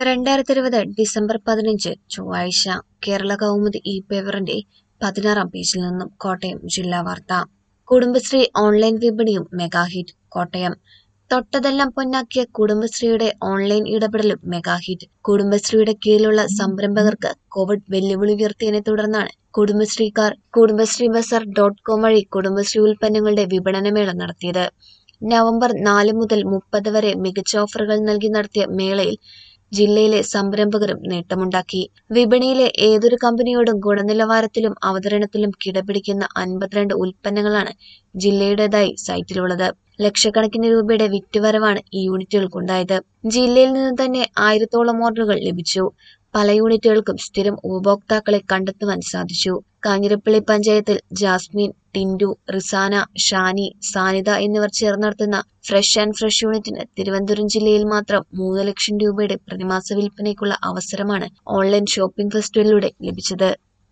രണ്ടായിരത്തി ഇരുപത് ഡിസംബർ പതിനഞ്ച് ചൊവ്വാഴ്ച കേരള കൗമുദി ഇ പേപ്പറിന്റെ പതിനാറാം പേജിൽ നിന്നും കോട്ടയം ജില്ലാ വാർത്ത കുടുംബശ്രീ ഓൺലൈൻ വിപണിയും മെഗാഹിറ്റ് കോട്ടയം തൊട്ടതെല്ലാം പൊന്നാക്കിയ കുടുംബശ്രീയുടെ ഓൺലൈൻ ഇടപെടലും മെഗാഹിറ്റ് കുടുംബശ്രീയുടെ കീഴിലുള്ള സംരംഭകർക്ക് കോവിഡ് വെല്ലുവിളി ഉയർത്തിയതിനെ തുടർന്നാണ് കുടുംബശ്രീക്കാർ കുടുംബശ്രീ ബസാർ ഡോട്ട് കോം വഴി കുടുംബശ്രീ ഉൽപ്പന്നങ്ങളുടെ വിപണനമേള നടത്തിയത് നവംബർ നാല് മുതൽ മുപ്പത് വരെ മികച്ച ഓഫറുകൾ നൽകി നടത്തിയ മേളയിൽ ജില്ലയിലെ സംരംഭകരും നേട്ടമുണ്ടാക്കി വിപണിയിലെ ഏതൊരു കമ്പനിയോടും ഗുണനിലവാരത്തിലും അവതരണത്തിലും കിടപിടിക്കുന്ന അൻപത്തിരണ്ട് ഉൽപ്പന്നങ്ങളാണ് ജില്ലയുടേതായി സൈറ്റിലുള്ളത് ലക്ഷക്കണക്കിന് രൂപയുടെ വിറ്റുവരവാണ് ഈ യൂണിറ്റുകൾക്കുണ്ടായത് ജില്ലയിൽ നിന്ന് തന്നെ ആയിരത്തോളം ഓർഡറുകൾ ലഭിച്ചു പല യൂണിറ്റുകൾക്കും സ്ഥിരം ഉപഭോക്താക്കളെ കണ്ടെത്തുവാൻ സാധിച്ചു കാഞ്ഞിരപ്പള്ളി പഞ്ചായത്തിൽ ജാസ്മിൻ ടിൻഡു റിസാന ഷാനി സാനിത എന്നിവർ ചേർന്ന് നടത്തുന്ന ഫ്രഷ് ആൻഡ് ഫ്രഷ് യൂണിറ്റിന് തിരുവനന്തപുരം ജില്ലയിൽ മാത്രം മൂന്ന് ലക്ഷം രൂപയുടെ പ്രതിമാസ വിൽപ്പനയ്ക്കുള്ള അവസരമാണ് ഓൺലൈൻ ഷോപ്പിംഗ് ഫെസ്റ്റിവലിലൂടെ ലഭിച്ചത്